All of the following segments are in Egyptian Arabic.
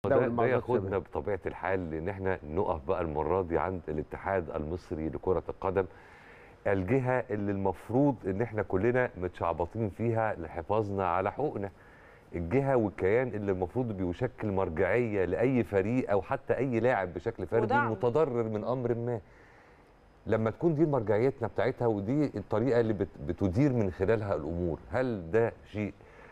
ده, ده, ده الموضوع ياخدنا شبه. بطبيعه الحال ان احنا نقف بقى المره دي عند الاتحاد المصري لكره القدم الجهه اللي المفروض ان احنا كلنا متشعبطين فيها لحفاظنا على حقوقنا الجهه والكيان اللي المفروض بيشكل مرجعيه لاي فريق او حتى اي لاعب بشكل فردي ودعم. متضرر من امر ما لما تكون دي مرجعيتنا بتاعتها ودي الطريقه اللي بت- بتدير من خلالها الامور هل ده شيء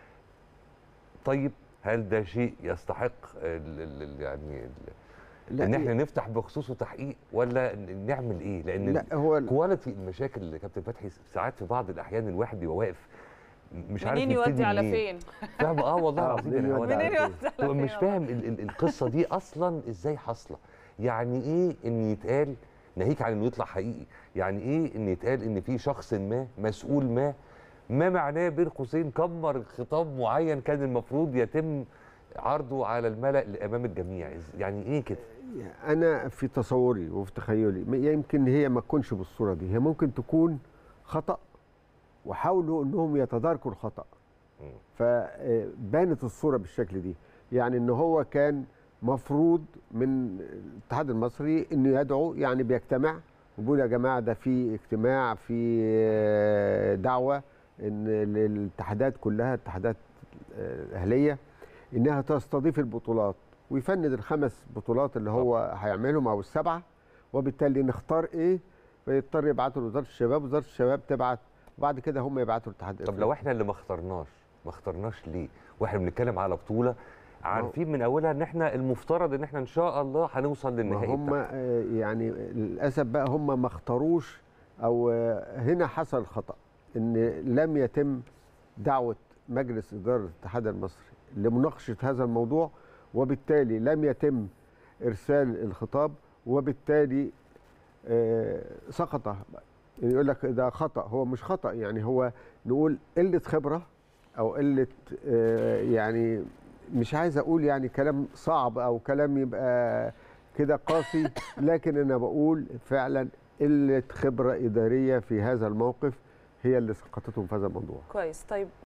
طيب هل ده شيء يستحق ال ال ال يعني ال لا ان احنا نفتح بخصوصه تحقيق ولا ن- نعمل ايه لان لا هو ال- كواليتي المشاكل اللي كابتن فتحي ساعات في بعض الاحيان الواحد بيبقى واقف مش عارف منين يبتدي يودي على منين. فين فاهم اه والله آه، العظيم منين يعني هو يودي ده- منين يودي على تبقى فين مش والله. فاهم ال ال القصه دي اصلا ازاي حاصله يعني ايه ان يتقال ناهيك عن انه يطلع حقيقي يعني ايه ان يتقال ان في شخص ما مسؤول ما ما معناه بين قوسين كمر خطاب معين كان المفروض يتم عرضه على الملأ امام الجميع إز- يعني ايه كده انا في تصوري وفي تخيلي م- يمكن هي ما تكونش بالصوره دي هي ممكن تكون خطا وحاولوا انهم يتداركوا الخطا مم. فبانت الصوره بالشكل دي يعني ان هو كان مفروض من الاتحاد المصري انه يدعو يعني بيجتمع وبيقول يا جماعه ده في اجتماع في آه، دعوه ان للاتحادات كلها اتحادات آه، اهليه انها تستضيف البطولات ويفند الخمس بطولات اللي هو هيعملهم او السبعه وبالتالي نختار ايه فيضطر يبعتوا لوزاره الشباب وزاره الشباب تبعت وبعد كده هم يبعتوا الاتحاد طب لو احنا اللي ما اخترناش ما اخترناش ليه واحنا بنتكلم على بطوله عارفين من اولها ان احنا المفترض ان احنا ان شاء الله هنوصل ما للنهائي هم بتاعها. آه، يعني للاسف بقى هم ما اختاروش او آه، هنا حصل خطا ان لم يتم دعوه مجلس اداره الاتحاد المصري لمناقشه هذا الموضوع وبالتالي لم يتم ارسال الخطاب وبالتالي آه، سقط يعني يقول لك ده خطا هو مش خطا يعني هو نقول قله خبره او قله آه، يعني مش عايز اقول يعني كلام صعب او كلام يبقى كده قاسي لكن انا بقول فعلا قله خبره اداريه في هذا الموقف هي اللي سقطتهم في هذا الموضوع كويس طيب